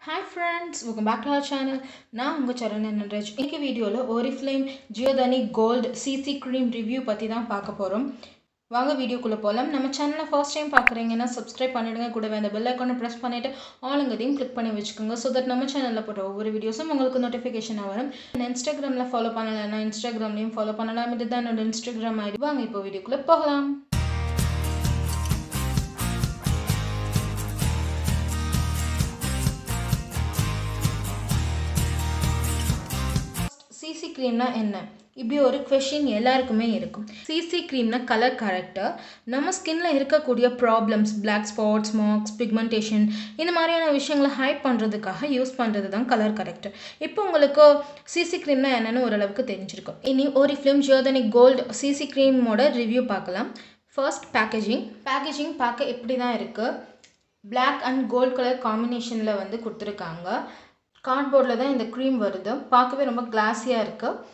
hi friends welcome back to our channel நான் உங்கள் சரண் நன்ராஜ் இன்னைக்கு வீடியோவில் Oriflame Giordani gold CC cream review பற்றி தான் பார்க்க போகிறோம் வாங்க வீடியோக்குள்ளே போகலாம் நம்ம சேனலை ஃபர்ஸ்ட் டைம் பார்க்குறீங்கன்னா சப்ஸ்கிரைப் பண்ணிடுங்க கூடவே அந்த பெல் ஐக்கானை ப்ரெஸ் பண்ணிவிட்டு ஆளுங்கதையும் கிளிக் பண்ணி வச்சுக்கோங்க ஸோ தட் நம்ம சேனலில் போட்ட ஒவ்வொரு வீடியோஸும் உங்களுக்கு நோட்டிஃபிகேஷனாக வரும் இன்ஸ்டாகிராமில் ஃபாலோ பண்ணலைன்னா இன்ஸ்டாகிராம்லேயும் ஃபாலோ பண்ணலாம் இதுதான் என்னோட இன்ஸ்டாகிராம் ஐடி வாங்க இப்போ வீடியோக்குள்ளே போகலாம் சிசி க்ரீம்னா என்ன இப்படி ஒரு கொஷின் எல்லாருக்குமே இருக்கும் சிசி க்ரீம்னா கலர் கரெக்டர் நம்ம ஸ்கின்ல இருக்கக்கூடிய problems black spots marks pigmentation இந்த மாதிரியான விஷயங்களை ஹைட் பண்ணுறதுக்காக யூஸ் பண்ணுறது தான் கலர் கரெக்டர் இப்போ உங்களுக்கு சிசி க்ரீம்னா என்னென்னு ஓரளவுக்கு தெரிஞ்சிருக்கும் இனி Oriflame Giordani gold CC க்ரீமோட ரிவ்யூ பார்க்கலாம் ஃபர்ஸ்ட் பேக்கேஜிங் பேக்கேஜிங் பார்க்க இப்படி தான் இருக்குது பிளாக் அண்ட் கோல்ட் கலர் காம்பினேஷனில் வந்து கொடுத்துருக்காங்க கார்ட்போர்டில் தான் இந்த க்ரீம் வருது பார்க்கவே ரொம்ப கிளாஸியாக இருக்குது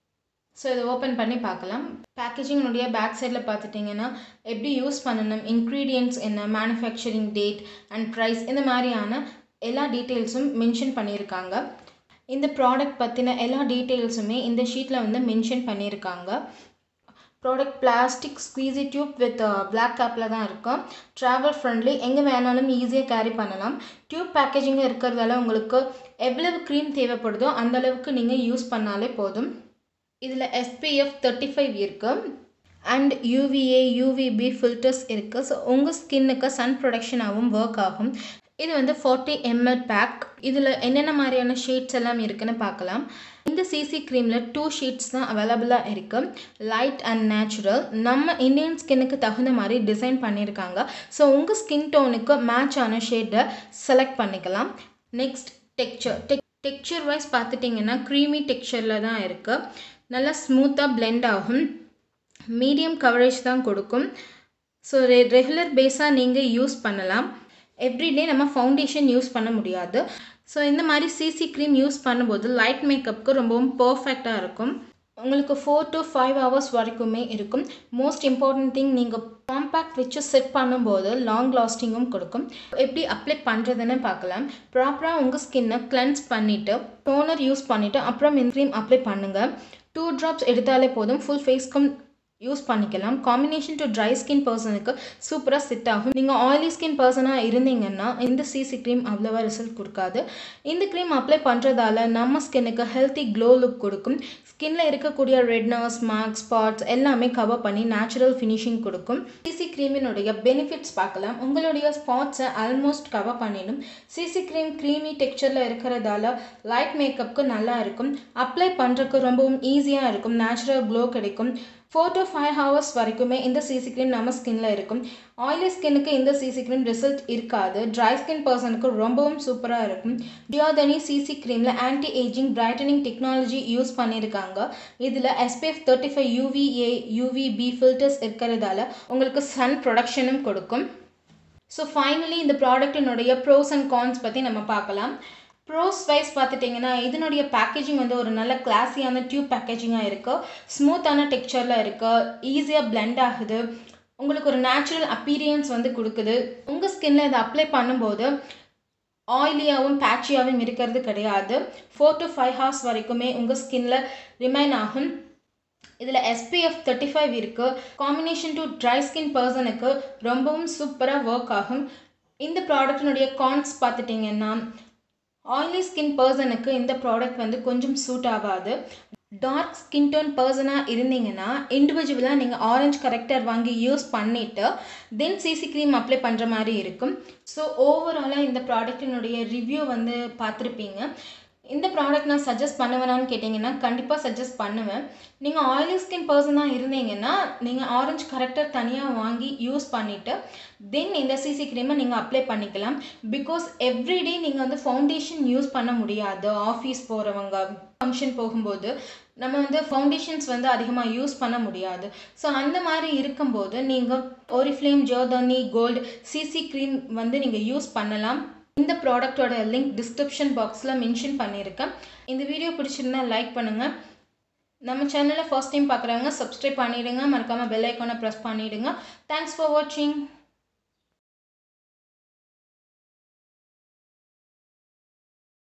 ஸோ இதை ஓப்பன் பண்ணி பார்க்கலாம் பேக்கேஜிங்கினுடைய பேக் சைடில் பார்த்துட்டிங்கன்னா எப்படி யூஸ் பண்ணணும் இன்க்ரீடியன்ட்ஸ் என்ன மேனுஃபேக்சரிங் டேட் அண்ட் ப்ரைஸ் இந்த மாதிரியான எல்லா டீட்டெயில்ஸும் மென்ஷன் பண்ணியிருக்காங்க இந்த ப்ராடக்ட் பற்றின எல்லா டீட்டெயில்ஸுமே இந்த ஷீட்டில் வந்து மென்ஷன் பண்ணியிருக்காங்க product plastic squeezy tube with black கேப்பில் தான் இருக்கும் ட்ராவல் ஃப்ரெண்ட்லி எங்கே வேணாலும் ஈஸியாக கேரி பண்ணலாம் டியூப் பேக்கேஜிங் இருக்கிறதால உங்களுக்கு எவ்வளவு க்ரீம் தேவைப்படுதோ அந்தளவுக்கு நீங்கள் யூஸ் பண்ணாலே போதும் இதில் எஸ்பிஎஃப் தேர்ட்டி ஃபைவ் இருக்குது அண்ட் யூவிஏ யூவிபி ஃபில்டர்ஸ் இருக்குது ஸோ உங்கள் ஸ்கின்னுக்கு சன் ப்ரொடக்ஷனாகவும் ஒர்க் ஆகும் இது வந்து ஃபார்ட்டி எம்எல் பேக் இதில் என்னென்ன மாதிரியான ஷேட்ஸ் எல்லாம் இருக்குன்னு பார்க்கலாம் இந்த சிசி க்ரீமில் டூ ஷீட்ஸ் தான் அவைலபிளாக இருக்குது லைட் அண்ட் நேச்சுரல் நம்ம இந்தியன் ஸ்கின்னுக்கு தகுந்த மாதிரி டிசைன் பண்ணியிருக்காங்க ஸோ உங்கள் ஸ்கின் டோனுக்கு மேட்ச் ஆன ஷேட்டை செலக்ட் பண்ணிக்கலாம் நெக்ஸ்ட் டெக்ஸ்சர் டெக் டெக்ஸ்சர் வைஸ் பார்த்துட்டிங்கன்னா க்ரீமி டெக்ஸ்சரில் தான் இருக்குது நல்லா ஸ்மூத்தாக பிளெண்ட் ஆகும் மீடியம் கவரேஜ் தான் கொடுக்கும் ஸோ ரெ ரெகுலர் பேஸாக நீங்கள் யூஸ் பண்ணலாம் எவ்ரிடே நம்ம ஃபவுண்டேஷன் யூஸ் பண்ண முடியாது ஸோ இந்த மாதிரி சிசி க்ரீம் யூஸ் பண்ணும்போது லைட் மேக்கப்புக்கு ரொம்பவும் பர்ஃபெக்டாக இருக்கும் உங்களுக்கு ஃபோர் டு ஃபைவ் ஹவர்ஸ் வரைக்குமே இருக்கும் மோஸ்ட் இம்பார்ட்டன்ட் திங் நீங்கள் காம்பேக்ட் வச்சு செட் பண்ணும்போது லாங் லாஸ்டிங்கும் கொடுக்கும் எப்படி அப்ளை பண்ணுறதுன்னு பார்க்கலாம் ப்ராப்பராக உங்கள் ஸ்கின்னை கிளென்ஸ் பண்ணிவிட்டு டோனர் யூஸ் பண்ணிவிட்டு அப்புறம் இந்த க்ரீம் அப்ளை பண்ணுங்கள் டூ ட்ராப்ஸ் எடுத்தாலே போதும் ஃபுல் ஃபேஸ்க்கும் யூஸ் பண்ணிக்கலாம் காம்பினேஷன் டு ட்ரை ஸ்கின் பர்சனுக்கு சூப்பராக செட் ஆகும் நீங்கள் ஆயிலி ஸ்கின் பர்சனாக இருந்தீங்கன்னா இந்த சிசி க்ரீம் அவ்வளோவா ரிசல்ட் கொடுக்காது இந்த க்ரீம் அப்ளை பண்ணுறதால நம்ம ஸ்கின்னுக்கு ஹெல்த்தி க்ளோ லுக் கொடுக்கும் ஸ்கின்ல இருக்கக்கூடிய ரெட்னஸ் மார்க் ஸ்பாட்ஸ் எல்லாமே கவர் பண்ணி நேச்சுரல் ஃபினிஷிங் கொடுக்கும் சிசி க்ரீமினுடைய பெனிஃபிட்ஸ் பார்க்கலாம் உங்களுடைய ஸ்பாட்ஸை ஆல்மோஸ்ட் கவர் பண்ணிடும் சிசி க்ரீம் க்ரீமி டெக்ஸ்சரில் இருக்கிறதால லைட் மேக்கப்புக்கு நல்லா இருக்கும் அப்ளை பண்ணுறதுக்கு ரொம்பவும் ஈஸியாக இருக்கும் நேச்சுரல் க்ளோ கிடைக்கும் ஃபோர் டு ஃபைவ் ஹவர்ஸ் வரைக்குமே இந்த சிசி க்ரீம் நம்ம ஸ்கின்ல இருக்கும் ஆயிலி ஸ்கின்னுக்கு இந்த சிசி க்ரீம் ரிசல்ட் இருக்காது ட்ரை ஸ்கின் பர்சனுக்கு ரொம்பவும் சூப்பராக இருக்கும் டியோதனி சிசி க்ரீமில் anti ageing brightening technology use பண்ணியிருக்காங்க இதில் SPF thirty five UVA UVB filters இருக்கிறதால உங்களுக்கு சன் ப்ரொடக்ஷனும் கொடுக்கும் ஸோ ஃபைனலி இந்த ப்ராடக்டினுடைய ப்ரோஸ் அண்ட் கான்ஸ் பற்றி நம்ம பார்க்கலாம் ப்ரோஸ் வைஸ் பார்த்துட்டிங்கன்னா இதனுடைய பேக்கேஜிங் வந்து ஒரு நல்ல கிளாஸியான டியூப் பேக்கேஜிங்காக இருக்குது ஸ்மூத்தான டெக்ஸ்சரில் இருக்குது ஈஸியாக பிளெண்ட் ஆகுது உங்களுக்கு ஒரு நேச்சுரல் அப்பீரியன்ஸ் வந்து கொடுக்குது உங்கள் ஸ்கின்ல இதை அப்ளை பண்ணும்போது ஆயிலியாகவும் பேட்சியாகவும் இருக்கிறது கிடையாது ஃபோர் டு ஃபைவ் ஹவர்ஸ் வரைக்குமே உங்கள் ஸ்கின்ல ரிமைன் ஆகும் இதில் எஸ்பிஎஃப் தேர்ட்டி ஃபைவ் இருக்குது காம்பினேஷன் டு ட்ரை ஸ்கின் பர்சனுக்கு ரொம்பவும் சூப்பராக ஒர்க் ஆகும் இந்த ப்ராடக்டினுடைய கான்ஸ் பார்த்துட்டிங்கன்னா ஆயிலி ஸ்கின் பர்சனுக்கு இந்த ப்ராடக்ட் வந்து கொஞ்சம் சூட் ஆகாது டார்க் ஸ்கின் டோன் பர்சனாக இருந்தீங்கன்னா இண்டிவிஜுவலாக நீங்கள் ஆரஞ்ச் கரெக்டர் வாங்கி யூஸ் பண்ணிவிட்டு தென் சிசி க்ரீம் அப்ளை பண்ணுற மாதிரி இருக்கும் ஸோ ஓவராலாக இந்த ப்ராடக்டினுடைய ரிவ்யூ வந்து பார்த்துருப்பீங்க இந்த ப்ராடக்ட் நான் சஜஸ்ட் பண்ணுவேனான்னு கேட்டிங்கன்னா கண்டிப்பாக சஜஸ்ட் பண்ணுவேன் நீங்கள் ஆயிலி ஸ்கின் பர்சனாக இருந்தீங்கன்னா நீங்கள் ஆரஞ்ச் கரெக்டர் தனியாக வாங்கி யூஸ் பண்ணிவிட்டு தென் இந்த சிசி க்ரீமை நீங்கள் அப்ளை பண்ணிக்கலாம் பிகாஸ் எவ்ரிடே நீங்கள் வந்து ஃபவுண்டேஷன் யூஸ் பண்ண முடியாது ஆஃபீஸ் போகிறவங்க ஃபங்க்ஷன் போகும்போது நம்ம வந்து ஃபவுண்டேஷன்ஸ் வந்து அதிகமாக யூஸ் பண்ண முடியாது ஸோ அந்த மாதிரி இருக்கும்போது நீங்கள் Oriflame Giordani gold CC cream வந்து நீங்கள் யூஸ் பண்ணலாம் இந்த ப்ராடக்டோட லிங்க் டிஸ்கிரிப்ஷன் பாக்ஸில் மென்ஷன் பண்ணியிருக்கேன் இந்த வீடியோ பிடிச்சிருந்தா லைக் பண்ணுங்கள் நம்ம சேனலை ஃபர்ஸ்ட் டைம் பார்க்குறவங்க சப்ஸ்கிரைப் பண்ணிவிடுங்க மறக்காமல் பெல் ஐக்கானை ப்ரெஸ் பண்ணிவிடுங்க தேங்க்ஸ் ஃபார் வாட்சிங்